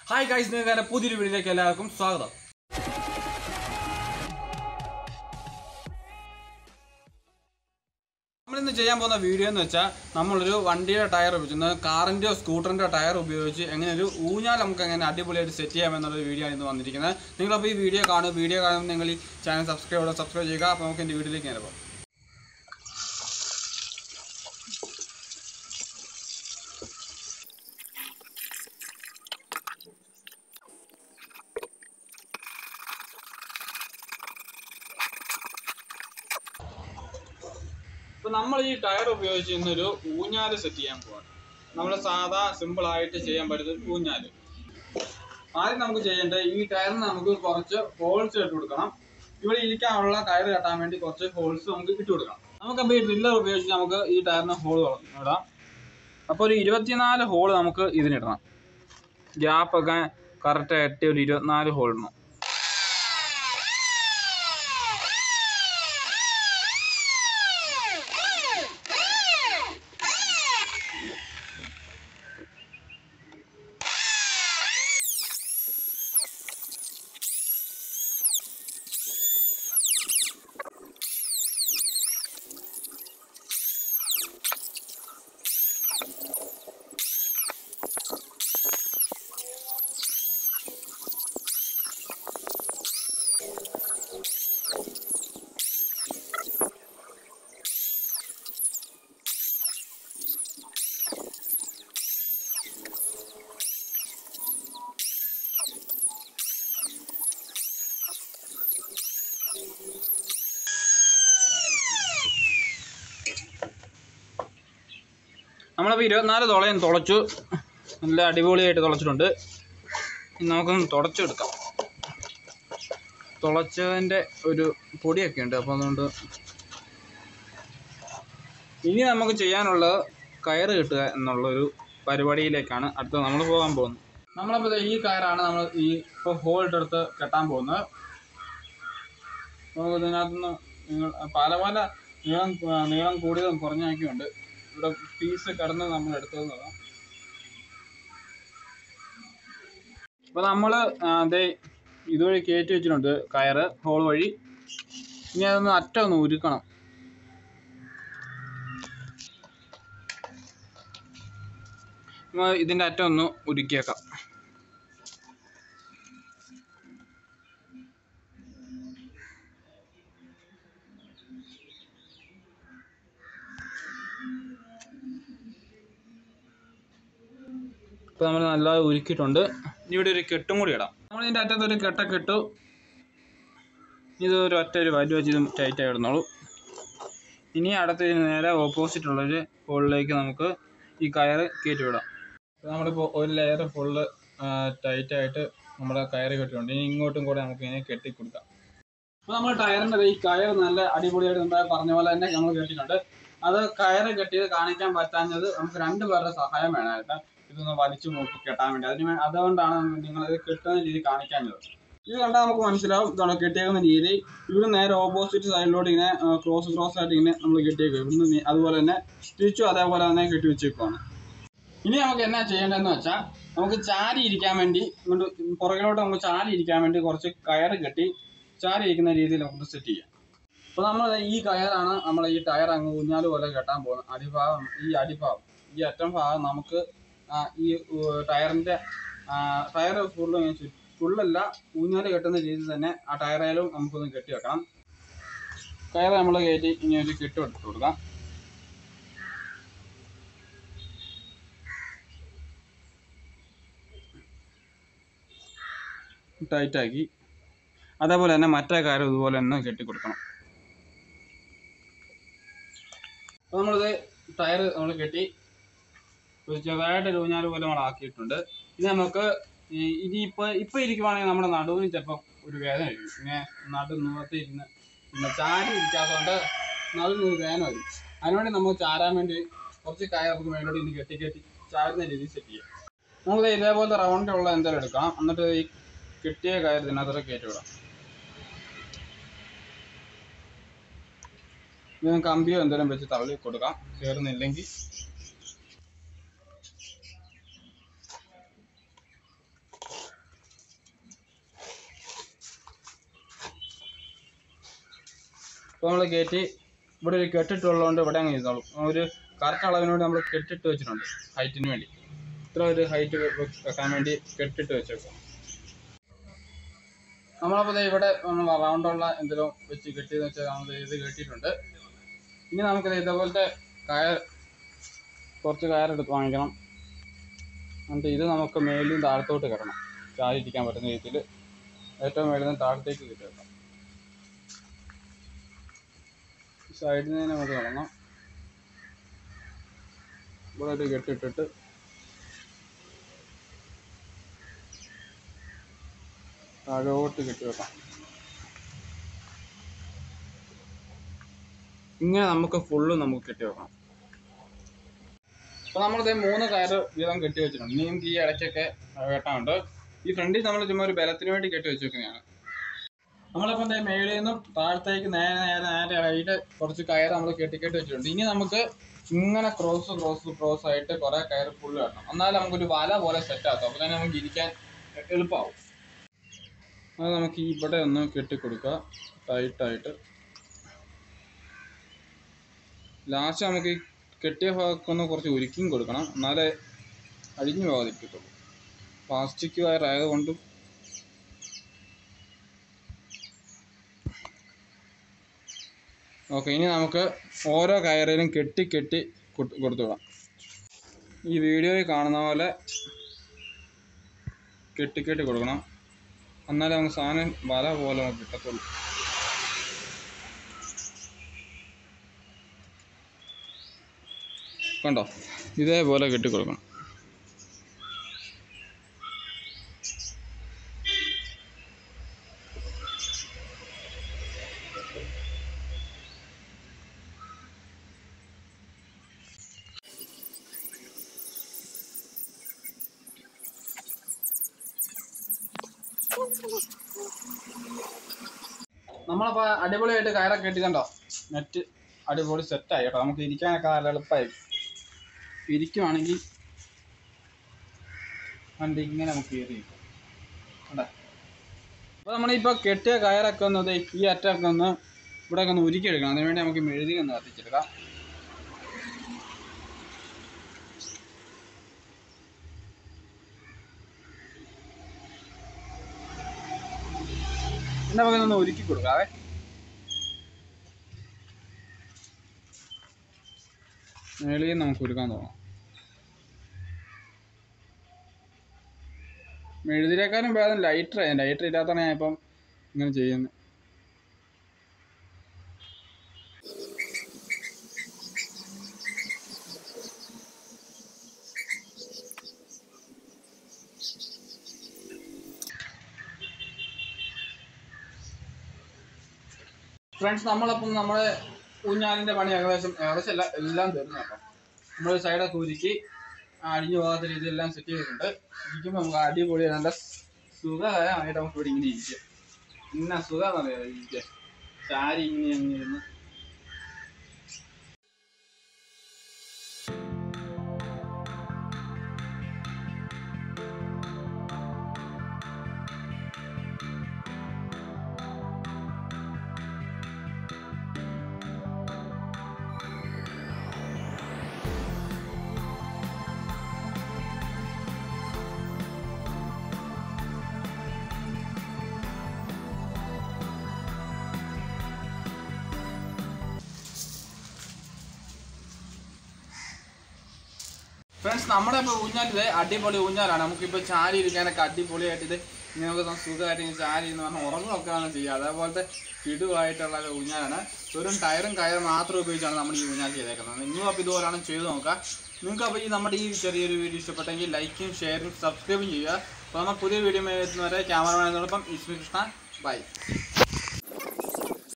hi guys നിങ്ങൾക്ക് പുതിയൊരു വീഡിയോയിലേക്ക് എല്ലാവർക്കും സ്വാഗതം നമ്മളിന്ന് ചെയ്യാൻ പോകുന്ന വീഡിയോ എന്ന് വെച്ചാൽ നമ്മളൊരു വണ്ടിയുടെ ടയർ ഉപയോഗിച്ച് കാറിൻ്റെയോ സ്കൂട്ടറിൻ്റെയോ ടയർ ഉപയോഗിച്ച് എങ്ങനെ ഒരു ഊഞ്ഞാൽ നമുക്ക് എങ്ങനെ അടിപൊളിയായിട്ട് സെറ്റ് ചെയ്യാം എന്നുള്ള വീഡിയോ ആണ് ഇന്ന് വന്നിരിക്കുന്നത് നിങ്ങളപ്പോൾ ഈ വീഡിയോ കാണും വീഡിയോ കാണുമ്പോൾ നിങ്ങൾ ഈ ചാനൽ സബ്സ്ക്രൈബ് ചെയ്യുക സബ്സ്ക്രൈബ് ചെയ്യുക അപ്പോൾ നമുക്ക് എൻ്റെ വീഡിയോയിലേക്ക് നേരെ പോകാം ഇപ്പൊ നമ്മൾ ഈ ടയർ ഉപയോഗിച്ച് ഇന്നൊരു ഊഞ്ഞാല് സെറ്റ് ചെയ്യാൻ പോവാണ് നമ്മൾ സാധാ സിമ്പിൾ ആയിട്ട് ചെയ്യാൻ പറ്റുന്ന ഒരു ഊഞ്ഞാല് ആദ്യം നമുക്ക് ചെയ്യേണ്ടത് ഈ ടയറിന് നമുക്ക് കുറച്ച് ഹോൾസ് ഇട്ട് കൊടുക്കണം ഇവിടെ ഇരിക്കാനുള്ള ടയർ കെട്ടാൻ വേണ്ടി കുറച്ച് ഹോൾസ് നമുക്ക് ഇട്ട് കൊടുക്കണം നമുക്കപ്പോൾ ഈ ഡ്രില്ലർ ഉപയോഗിച്ച് നമുക്ക് ഈ ടയറിന് ഹോൾ ഇടാം അപ്പോൾ ഒരു ഇരുപത്തിനാല് ഹോൾ നമുക്ക് ഇതിനിടണം ഗ്യാപ്പൊക്കെ കറക്റ്റായിട്ട് ഒരു ഇരുപത്തിനാല് ഹോൾ ഇടണം നമ്മളപ്പോൾ ഇരുപത്തിനാല് തുളയും തുളച്ചു നല്ല അടിപൊളിയായിട്ട് തുളച്ചിട്ടുണ്ട് ഇനി നമുക്കൊന്ന് തുടച്ചെടുക്കാം തുളച്ചതിൻ്റെ ഒരു പൊടിയൊക്കെ ഉണ്ട് അപ്പോൾ അതുകൊണ്ട് ഇനി നമുക്ക് ചെയ്യാനുള്ളത് കയറ് കിട്ടുക എന്നുള്ളൊരു പരിപാടിയിലേക്കാണ് അടുത്ത നമ്മൾ പോകാൻ പോകുന്നത് നമ്മളപ്പോൾ ദേ ഈ കയറാണ് നമ്മൾ ഈ ഇപ്പോൾ ഹോൾഡ് എടുത്ത് കെട്ടാൻ പോകുന്നത് നമുക്ക് ഇതിനകത്തുനിന്ന് നിങ്ങൾ പല പല നീളം നീളം കൂടിയതും കുറഞ്ഞൊക്കെ ഉണ്ട് ഇവിടെ പീസ് കടന്ന് നമ്മൾ എടുത്തതാണ് അപ്പോൾ നമ്മൾ അതേ ഇതുവഴി കയറ്റി വെച്ചിട്ടുണ്ട് കയറ് ഹോൾ വഴി ഇനി അതൊന്ന് അറ്റം ഒന്ന് ഉരുക്കണം നമ്മൾ ഇതിൻ്റെ അറ്റം ഒന്ന് ഉരുക്കിയേക്കാം ഇപ്പോൾ നമ്മൾ നല്ല ഉരുക്കിയിട്ടുണ്ട് ഇനി ഇവിടെ ഒരു കെട്ടും കൂടി ഇടാം നമ്മൾ ഇതിൻ്റെ അറ്റത്ത് ഒരു കെട്ടൊക്കെ ഇട്ടു ഇത് ഒരു ഒറ്റ ഒരു വരി വെച്ച് ഇത് ടൈറ്റായി ഇടുന്നുള്ളൂ ഇനി അടുത്ത് ഇതിന് നേരെ ഓപ്പോസിറ്റ് ഉള്ളൊരു ഹോളിലേക്ക് നമുക്ക് ഈ കയറ് കയറ്റി വിടാം ഇപ്പോൾ നമ്മളിപ്പോൾ ഒരു ലെയർ ഫുള്ള് ടൈറ്റായിട്ട് നമ്മുടെ കയറ് കെട്ടിയിട്ടുണ്ട് ഇനി ഇങ്ങോട്ടും കൂടെ നമുക്ക് ഇങ്ങനെ കെട്ടി കൊടുക്കാം അപ്പോൾ നമ്മൾ ടയറിൻ്റെ ഈ കയർ നല്ല അടിപൊളിയായിട്ട് നമ്മൾ പറഞ്ഞ പോലെ തന്നെ നമ്മൾ കെട്ടിയിട്ടുണ്ട് അത് കയറ് കെട്ടിയത് കാണിക്കാൻ പറ്റാഞ്ഞത് നമുക്ക് രണ്ട് പേരുടെ സഹായം വേണമായിട്ട് ഇതൊന്ന് വലിച്ചു നോക്കി കെട്ടാൻ വേണ്ടി അതിന് വേ- അതുകൊണ്ടാണ് നിങ്ങൾ ഇത് കെട്ടുന്ന രീതി കാണിക്കാഞ്ഞത് ഇത് കണ്ടാൽ നമുക്ക് മനസ്സിലാവും ഇതാണ് കെട്ടിയേക്കുന്ന രീതി ഇവിടെ നേരെ ഓപ്പോസിറ്റ് സൈഡിലോട്ട് ഇങ്ങനെ ക്രോസ് ക്രോസ് ആയിട്ട് ഇങ്ങനെ നമ്മൾ കെട്ടിയേക്കും ഇവിടുന്ന് നീ- അതുപോലെ തന്നെ തിരിച്ചും അതേപോലെ തന്നെ കെട്ടി വെച്ചേക്കുവാണ് ഇനി നമുക്ക് എന്നാ ചെയ്യേണ്ടതെന്ന് വെച്ചാൽ നമുക്ക് ചാരി ഇരിക്കാൻ വേണ്ടി ഇങ്ങോട്ട് പുറകിലോട്ട് നമുക്ക് ചാരി ഇരിക്കാൻ വേണ്ടി കുറച്ച് കയറ് കെട്ടി ചാരി ഇരിക്കുന്ന രീതിയിൽ നമുക്ക് സെറ്റ് ചെയ്യാം അപ്പോൾ നമ്മൾ ഈ കയറാണ് നമ്മൾ ഈ ടയർ അങ്ങ് ഊഞ്ഞാല് പോലെ കെട്ടാൻ പോകുന്നത് അടിഭാഗം ഈ അടിഭാഗം ഈ അറ്റം ഭാഗം നമുക്ക് ആ, ഈ ഉ- ടയറിന്റെ ആ, ടയർ ഫുള്ള് ഫുള്ളല്ല ഊഞ്ഞാല് കെട്ടുന്ന രീതിയിൽ തന്നെ ആ ടയറേലും നമുക്കൊന്ന് കെട്ടി വെക്കണം കയറ് നമ്മൾ കയറ്റി ഇനി ഒരു കെട്ട് എടുത്ത് കൊടുക്കാം ടൈറ്റാക്കി അതേപോലെ തന്നെ മറ്റേ കയറ് ഇതുപോലെ തന്നെ കെട്ടി കൊടുക്കണം അപ്പോൾ നമ്മളിത് ടയർ നമ്മൾ കെട്ടി ഒരു ചെറുതായിട്ട് ഊഞ്ഞാല് പോലെ നമ്മൾ ആക്കിയിട്ടുണ്ട് ഇനി നമുക്ക് ഈ ഇനി ഇപ്പൊ ഇപ്പൊ ഇരിക്കുവാണെങ്കിൽ നമ്മുടെ നടുവിന് ചിലപ്പോൾ ഒരു വേദന വരും ഇങ്ങനെ നടു നിവർത്തി ഇരുന്ന് പിന്നെ ചാരി ഇരിക്കാത്തതുകൊണ്ട് നടുവിന് ഒരു വേദന വരും അതിനുവേണ്ടി നമുക്ക് ചാരാൻ വേണ്ടി കുറച്ച് കയർ നമുക്ക് മേലോട്ട് ഇനി കെട്ടി കെട്ടി ചാരുന്ന രീതിയിൽ സെറ്റ് ചെയ്യാം നമുക്ക് ഇതേപോലത്തെ റൗണ്ട് ഉള്ള എന്തെങ്കിലും എടുക്കാം എന്നിട്ട് ഈ കെട്ടിയ കയർ ഇതിനകത്തോടെ കയറ്റി വിടാം ഇതിന് കമ്പിയോ എന്തെങ്കിലും വെച്ച് തള്ളി കൊടുക്കാം കയറുന്നില്ലെങ്കിൽ ഇപ്പോൾ നമ്മൾ കയറ്റി ഇവിടെ ഒരു കെട്ടിട്ടുള്ളതുകൊണ്ട് ഇവിടെ അങ്ങ് ഇരുന്നോളും ഒരു കറക്റ്റ് അളവിനോട് നമ്മൾ കെട്ടിട്ട് വെച്ചിട്ടുണ്ട് ഹൈറ്റിന് വേണ്ടി ഇത്ര ഒരു ഹൈറ്റ് വെക്കാൻ വേണ്ടി കെട്ടിട്ട് വെച്ചേക്കും നമ്മളപ്പോൾ ദേ ഇവിടെ നമ്മൾ റൗണ്ടുള്ള എന്തെങ്കിലും വെച്ച് കെട്ടിയെന്ന് വെച്ചാൽ നമ്മൾ ഇത് കെട്ടിയിട്ടുണ്ട് ഇനി നമുക്കിത് ഇതേപോലത്തെ കയർ കുറച്ച് കയറെടുത്ത് വാങ്ങിക്കണം എന്നിട്ട് ഇത് നമുക്ക് മേലിൽ നിന്ന് താഴത്തോട്ട് കിടണം ചാരിയിരിക്കാൻ പറ്റുന്ന രീതിയിൽ ഏറ്റവും മേളിൽ നിന്ന് താഴത്തേക്ക് കയറ്റി വെക്കാം സൈഡിൽ നിന്ന് നമുക്ക് തുടങ്ങാം ഇവിടെ ഒരു കെട്ടിട്ടിട്ട് താഴോട്ട് കെട്ടി വെക്കാം ഇങ്ങനെ നമുക്ക് ഫുള്ള് നമുക്ക് കെട്ടി വെക്കണം അപ്പോൾ നമ്മളിത് മൂന്ന് കയറ് വീതം കെട്ടി വെച്ചിട്ടുണ്ട് ഇനി നമുക്ക് ഈ ഇടയ്ക്കൊക്കെ കെട്ടാനുണ്ട് ഈ ഫ്രണ്ടിൽ നമ്മൾ ചുമ്മാ ഒരു ബലത്തിന് വേണ്ടി കെട്ടി വെച്ചേക്കുന്നതാണ് നമ്മളിപ്പോൾ എന്താ മേളിൽ നിന്നും താഴത്തേക്ക് നേരെ നേരെ നേരെ ആയിട്ട് കുറച്ച് കയറ് നമ്മൾ കെട്ടി കെട്ടി വെച്ചിട്ടുണ്ട് ഇനി നമുക്ക് ഇങ്ങനെ ക്രോസ് ക്രോസ് ക്രോസ് ആയിട്ട് കുറേ കയറ് ഫുള്ള് കെട്ടണം എന്നാലും നമുക്കൊരു വല പോലെ സെറ്റ് ആക്കും അപ്പോൾ തന്നെ നമുക്ക് ഇരിക്കാൻ എളുപ്പമാവും അത് നമുക്ക് ഇവിടെ ഒന്ന് കെട്ടിക്കൊടുക്കുക ടൈറ്റായിട്ട് ലാസ്റ്റ് നമുക്ക് ഈ കെട്ടിയ ഭാഗമൊക്കെ ഒന്ന് കുറച്ച് ഉരുക്കിയും കൊടുക്കണം എന്നാലേ അഴിഞ്ഞു പോകാതിരിക്കത്തുള്ളൂ പ്ലാസ്റ്റിക് വയർ ആയതുകൊണ്ടും ഓക്കെ ഇനി നമുക്ക് ഓരോ കയറിലും കെട്ടി കെട്ടി കൊടു- കൊടുത്തു വിടാം ഈ വീഡിയോയിൽ കാണുന്ന പോലെ കെട്ടി കെട്ടി കൊടുക്കണം എന്നാലേ നമുക്ക് സാധനം വല പോലെ നമുക്ക് കിട്ടത്തുള്ളൂ കണ്ടോ ഇതേപോലെ കെട്ടി കൊടുക്കണം നമ്മളപ്പോൾ അടിപൊളിയായിട്ട് കയറൊക്കെ കെട്ടിക്കണ്ടോ നെറ്റ് അടിപൊളി സെറ്റായി കേട്ടോ നമുക്ക് ഇരിക്കാനൊക്കെ നല്ല എളുപ്പമായി ഇരിക്കുവാണെങ്കിൽ വണ്ടി ഇങ്ങനെ നമുക്ക് കയറി കണ്ടേ അപ്പോൾ നമ്മളിപ്പോൾ കെട്ടിയ കയറൊക്കെ ഒന്ന് ദേ ഈ അറ്റമൊക്കെ ഒന്ന് ഇവിടെയൊക്കെ ഒന്ന് ഉരുക്കിയെടുക്കണം അതിന് വേണ്ടി നമുക്ക് മെഴുതി ഒന്ന് കത്തിച്ചെടുക്കാം എന്നെ പകരം ഒന്ന് ഒരുക്കി കൊടുക്കാവേ മേളിൽ നമുക്ക് ഒരുക്കാൻ തോന്നാം മെഴുതിരേക്കാളും ഭേദം ലൈറ്റർ ലൈറ്റർ ഇല്ലാത്തതാണ് ഞാൻ ഇപ്പം ഇങ്ങനെ ചെയ്യുന്നത് ഫ്രണ്ട്സ് നമ്മളപ്പം നമ്മുടെ ഊഞ്ഞാലിൻ്റെ പണി ഏകദേശം ഏകദേശം എല്ലാം എല്ലാം തീർന്നു കേട്ടോ നമ്മൾ സൈഡൊക്കെ ഉരുക്കി അടിഞ്ഞു പോകാത്ത രീതിയിലെല്ലാം സെറ്റ് ചെയ്തിട്ടുണ്ട് ഇരിക്കുമ്പോൾ നമുക്ക് അടിപൊളി നല്ല സുഖമായിട്ട് നമുക്ക് ഇവിടെ ഇങ്ങനെ ഇരിക്കാം ഇന്ന സുഖമെന്നറിയാം ഇരിക്കാൻ ചാരി ഇങ്ങനെ അങ്ങ് ഇരുന്ന് ഫ്രണ്ട്സ് നമ്മുടെ ഇപ്പോൾ ഊഞ്ഞാലിത് അടിപൊളി ഊഞ്ഞാലാണ് നമുക്കിപ്പോൾ ചാരി ഇരിക്കാനൊക്കെ അടിപൊളിയായിട്ട് ഇത് ഇങ്ങനെ നമുക്ക് സം- സുഖമായിട്ട് ഇങ്ങനെ ചാരി എന്ന് പറഞ്ഞാൽ ഉറങ്ങുമൊക്കെയാണ് ചെയ്യുക അതേപോലത്തെ കിടുവായിട്ടുള്ള ഒരു ഊഞ്ഞാലാണ് വെറും ടയറും കയറും മാത്രം ഉപയോഗിച്ചാണ് നമ്മൾ ഈ ഊഞ്ഞാൽ ചെയ്തേക്കുന്നത് നിങ്ങളും അപ്പോൾ ഇതുപോലെയാണ് ചെയ്ത് നോക്കുക നിങ്ങൾക്ക് അപ്പോൾ ഈ നമ്മുടെ ഈ ചെറിയൊരു വീഡിയോ ഇഷ്ടപ്പെട്ടെങ്കിൽ ലൈക്കും ഷെയറും സബ്സ്ക്രൈബും ചെയ്യുക അപ്പോൾ നമ്മൾ പുതിയ വീഡിയോ എത്തുന്നവരെ ക്യാമറമാനോടൊപ്പം ഇസ്മി കൃഷ്ണ ബൈ